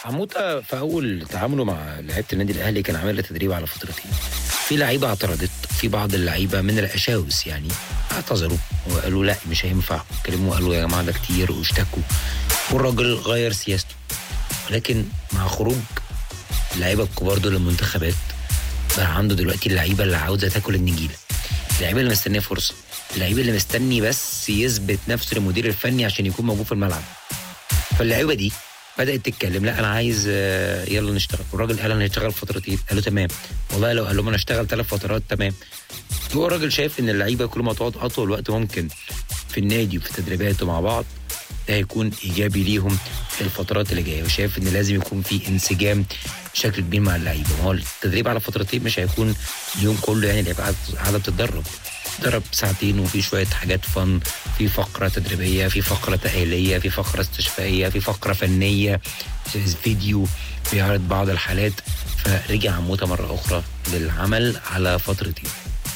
عموته في اول تعامله مع لعيبه النادي الاهلي كان عامل تدريب على فترتين في لعيبه اعترضت في بعض اللعيبه من الاشاوس يعني اعتذروا وقالوا لا مش هينفع كلموا قالوا يا جماعه ده كتير واشتكوا والراجل غير سياسته ولكن مع خروج اللعيبه الكبار دول المنتخبات بقى عنده دلوقتي اللعيبه اللي عاوزه تاكل النجيله اللعيبه اللي مستنيه فرصه اللعيبه اللي مستني بس يثبت نفسه للمدير الفني عشان يكون موجود في الملعب فاللعيبه دي بدات تتكلم لا انا عايز آه، يلا نشتغل والراجل قال انا هشتغل فترتين قالوا تمام والله لو قال لهم انا اشتغل ثلاث فترات تمام هو الراجل شايف ان اللعيبه كل ما تقعد اطول وقت ممكن في النادي وفي تدريباته مع بعض ده هيكون ايجابي ليهم في الفترات اللي جايه وشايف ان لازم يكون في انسجام بشكل كبير مع اللعيبه ما هو التدريب على فترتين مش هيكون اليوم كله يعني اللي هيبقى قاعد- قاعده بتتدرب تدرب ساعتين وفي شويه حاجات فن في فقره تدريبيه في فقره تاهيليه في فقره استشفائيه في فقره فنيه فيديو بيعرض بعض الحالات فرجع عموته مره اخرى للعمل على فترتين